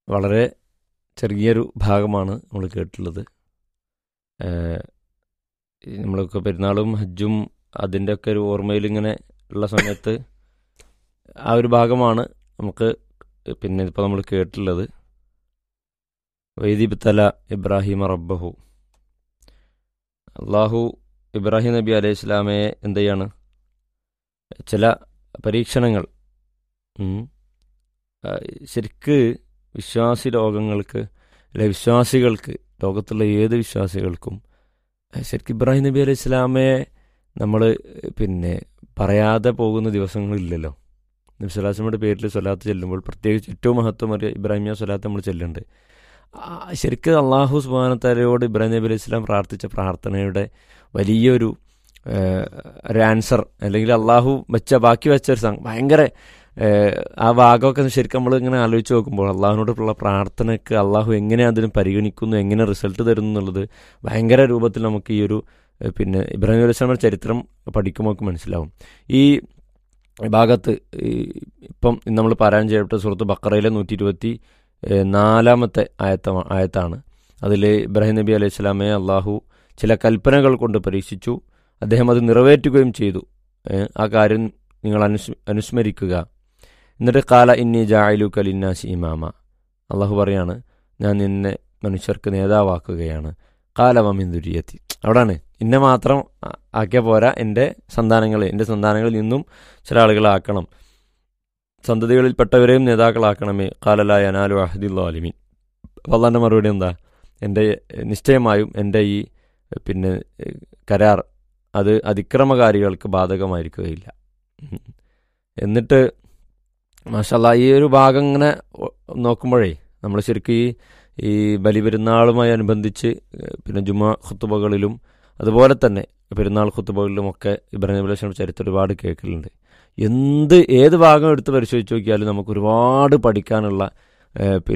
വളരെ ചെറിയൊരു ഭാഗമാണ് നമ്മൾ കേട്ടിട്ടുള്ളത് ഈ നമ്മളൊക്കെ പെരുന്നാളും ഹജ്ജും അതിൻ്റെ ഒക്കെ ഒരു ഓർമ്മയിൽ ഇങ്ങനെ ഉള്ള സമയത്ത് ആ ഒരു ഭാഗമാണ് നമുക്ക് പിന്നെ ഇപ്പോൾ നമ്മൾ കേട്ടിട്ടുള്ളത് വൈദിബ്തല ഇബ്രാഹിം റബ്ബഹു അള്ളാഹു ഇബ്രാഹിം നബി അലൈഹി ഇസ്ലാമയെ എന്ത് ചെയ്യാണ് ചില പരീക്ഷണങ്ങൾ ഉം, ആ, ശരിക്ക് വിശ്വാസി ലോകങ്ങൾക്ക് അല്ലെ വിശ്വാസികൾക്ക് ലോകത്തുള്ള ഏത് വിശ്വാസികൾക്കും ആ, ശരിക്കും ഇബ്രാഹിം നബി അലൈഹി ഇസ്ലാമയെ നമ്മൾ പിന്നെ പറയാതെ പോകുന്ന ദിവസങ്ങളില്ലല്ലോ നബി സ്വലാസ്ലമയുടെ പേരിൽ സ്വലാത്ത് ചെല്ലുമ്പോൾ പ്രത്യേകിച്ച് ഏറ്റവും മഹത്വമേറിയ ഇബ്രാഹിമിയ സ്വലാത്ത് നമ്മൾ ചെല്ലുന്നുണ്ട് ആ, ശരിക്കും അള്ളാഹു സുബാനത്താലയോട് ഇബ്രാഹിം നബി അലൈഹി ഇസ്ലാം പ്രാർത്ഥിച്ച പ്രാർത്ഥനയുടെ വലിയൊരു ഏഹ്, ഒരു ആൻസർ അല്ലെങ്കിൽ അള്ളാഹു വെച്ച ബാക്കി വെച്ച ഒരു സം- ഭയങ്കര ഏഹ്, ആ ഭാഗമൊക്കെ ശരിക്കും നമ്മൾ ഇങ്ങനെ ആലോചിച്ച് നോക്കുമ്പോൾ അള്ളാഹുവിനോടുള്ള പ്രാർത്ഥനയ്ക്ക് അള്ളാഹു എങ്ങനെ അതിന് പരിഗണിക്കുന്നു എങ്ങനെ റിസൾട്ട് തരുന്നു എന്നുള്ളത് ഭയങ്കര രൂപത്തിൽ നമുക്ക് ഈ ഒരു ഏഹ്, പിന്നെ ഇബ്രാഹിം നബി അലൈഹി ഇസ്ലാമിന്റെ ചരിത്രം പഠിക്കുമ്പോൾ നമുക്ക് മനസ്സിലാവും ഈ ഭാഗത്ത് ഈ ഇപ്പം നമ്മൾ പാരായണം ചെയ്യപ്പെട്ട സുഹൃത്ത് ബക്കറയിലെ നൂറ്റി ഇരുപത്തി ഏഹ്, നാലാമത്തെ ആയത്ത ആയത്താണ് അതിൽ ഇബ്രാഹിം നബി അലൈഹി സ്വലാമയെ അള്ളാഹു ചില കൽപ്പനകൾ കൊണ്ട് പരീക്ഷിച്ചു അദ്ദേഹം അത് നിറവേറ്റുകയും ചെയ്തു ഏഹ്, ആ കാര്യം നിങ്ങൾ അനുസ് അനുസ്മരിക്കുക എന്നിട്ട് കാല ഇന്നി ജായലു കലിന്നാസി ഇമാമ അള്ളാഹു പറയാണ് ഞാൻ നിന്നെ മനുഷ്യർക്ക് നേതാവാക്കുകയാണ് കാലമമിൻ ദുരിയത്തി അവിടാണ് ഇന്നെ മാത്രം ആ- ആക്കിയാൽ പോരാ എൻ്റെ സന്താനങ്ങൾ എൻ്റെ സന്താനങ്ങളിൽ നിന്നും ചില ആളുകളാക്കണം സന്തതികളിൽപ്പെട്ടവരെയും നേതാക്കളാക്കണമേ കാലലായ അനാലു അഹദില്ലാ അലിമീൻ അപ്പോൾ അള്ളാൻ്റെ മറുപടി എന്താ എൻ്റെ എഹ്, നിശ്ചയമായും എൻ്റെ ഈ എഹ്, പിന്നെ എഹ്, കരാർ അത് അതിക്രമകാരികൾക്ക് ബാധകമായിരിക്കുകയില്ല ഉം. എന്നിട്ട് മാഷല്ല ഈ ഒരു ഭാഗം ഇങ്ങനെ ഒ- നോക്കുമ്പോഴേ നമ്മൾ ശരിക്കും ഈ ഈ ബലിപെരുന്നാളുമായി അനുബന്ധിച്ച് ഏഹ്, പിന്നെ ജുമാ ഖുത്തുബകളിലും അതുപോലെ തന്നെ പെരുന്നാൾ ഖുത്തുബകളിലും ഒക്കെ ഇബ്രാഹിം നബി അലൈഹി ചരിത്രം ഒരുപാട് കേൾക്കലുണ്ട് എന്ത് ഏത് ഭാഗം എടുത്ത് പരിശോധിച്ച് നോക്കിയാലും നമുക്ക് ഒരുപാട് പഠിക്കാനുള്ള ഏഹ്,